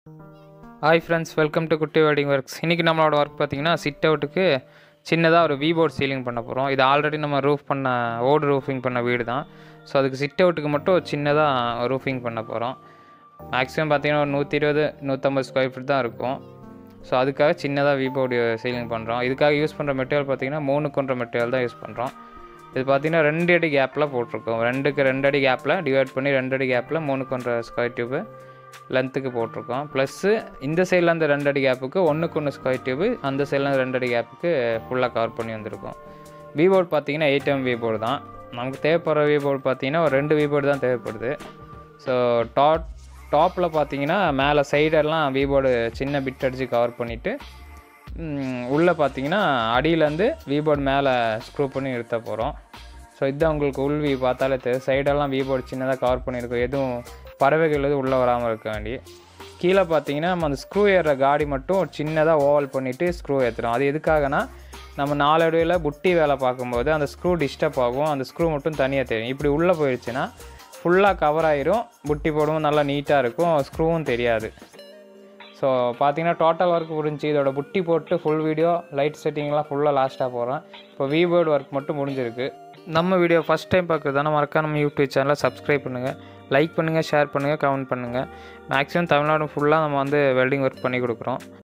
hi friends welcome to குட்டி wedding works இன்றைக்கி நம்மளோட ஒர்க் பார்த்தீங்கன்னா சிட் அவுட்டுக்கு சின்னதாக ஒரு வீபோர்ட் சீலிங் பண்ண போகிறோம் இது ஆல்ரெடி நம்ம ரூஃப் பண்ண ஓடு ரூஃபிங் பண்ண வீடு தான் ஸோ அதுக்கு சிட் அவுட்டுக்கு மட்டும் சின்னதாக ரூஃபிங் பண்ண போகிறோம் மேக்ஸிமம் பார்த்தீங்கன்னா ஒரு நூற்றி இருபது நூற்றம்பது ஸ்கொயர் ஃபீட் தான் இருக்கும் ஸோ அதுக்காக சின்னதாக வீபோர்டு சீலிங் பண்ணுறோம் இதுக்காக யூஸ் பண்ணுற மெட்டீரியல் பார்த்தீங்கன்னா மூணு கொன்ற மெட்டீரியல் தான் யூஸ் பண்ணுறோம் இது பார்த்தீங்கன்னா ரெண்டு அடி கேப்பில் போட்டிருக்கோம் ரெண்டுக்கு ரெண்டு அடி கேப்பில் டிவைட் பண்ணி ரெண்டு அடி கேப்பில் மூணு கொன்ற ஸ்கொயர் டியூபு லென்த்துக்கு போட்டிருக்கோம் ப்ளஸ்ஸு இந்த சைடில் அந்த ரெண்டு அடி கேப்புக்கு ஒன்றுக்கு ஒன்று ஸ்கொயர் டியூபு அந்த சைடில் ரெண்டு அடி கேப்புக்கு ஃபுல்லாக கவர் பண்ணி வந்திருக்கோம் விபோர்டு பார்த்தீங்கன்னா எயிட் எம் விபோர்டு தான் நமக்கு தேவைப்படுற விபோர்டு பார்த்தீங்கன்னா ஒரு ரெண்டு விபோர்டு தான் தேவைப்படுது ஸோ டாப் டாப்பில் பார்த்தீங்கன்னா மேலே சைடெல்லாம் விபோர்டு சின்ன பிட் அடித்து கவர் பண்ணிவிட்டு உள்ளே பார்த்தீங்கன்னா அடியிலேருந்து விபோர்டு மேலே ஸ்க்ரூ பண்ணி நிறுத்த போகிறோம் ஸோ இதுதான் உங்களுக்கு உள் வியூ பார்த்தாலே தெரியும் சைடெல்லாம் விபோர்டு சின்னதாக கவர் பண்ணியிருக்கோம் எதுவும் பறவைகள் எதுவும் உள்ளே வராமல் இருக்க வேண்டி கீழே பார்த்தீங்கன்னா நம்ம அந்த ஸ்க்ரூ ஏறுற காடி மட்டும் சின்னதாக ஓவல் பண்ணிவிட்டு ஸ்க்ரூ ஏற்றுறோம் அது எதுக்காகனா நம்ம நாளடைவில் புட்டி வேலை பார்க்கும்போது அந்த ஸ்க்ரூ டிஸ்டர்ப் ஆகும் அந்த ஸ்க்ரூ மட்டும் தனியாக தெரியும் இப்படி உள்ளே போயிடுச்சுன்னா ஃபுல்லாக கவர் ஆயிரும் புட்டி போடவும் நல்லா நீட்டாக இருக்கும் ஸ்க்ரூவும் தெரியாது ஸோ பார்த்தீங்கன்னா டோட்டல் ஒர்க் முடிஞ்சு இதோட புட்டி போட்டு ஃபுல் வீடியோ லைட் செட்டிங்லாம் ஃபுல்லாக லாஸ்ட்டாக போகிறேன் இப்போ விபோர்டு ஒர்க் மட்டும் முடிஞ்சிருக்கு நம்ம வீடியோ ஃபஸ்ட் டைம் பார்க்குறதான மறக்காம நம்ம யூடியூப் சேனலை சப்ஸ்கிரைப் பண்ணுங்கள் லைக் பண்ணுங்கள் ஷேர் பண்ணுங்கள் கமெண்ட் பண்ணுங்கள் மேக்ஸிமம் தமிழ்நாடு ஃபுல்லாக நம்ம வந்து வெல்டிங் ஒர்க் பண்ணி கொடுக்குறோம்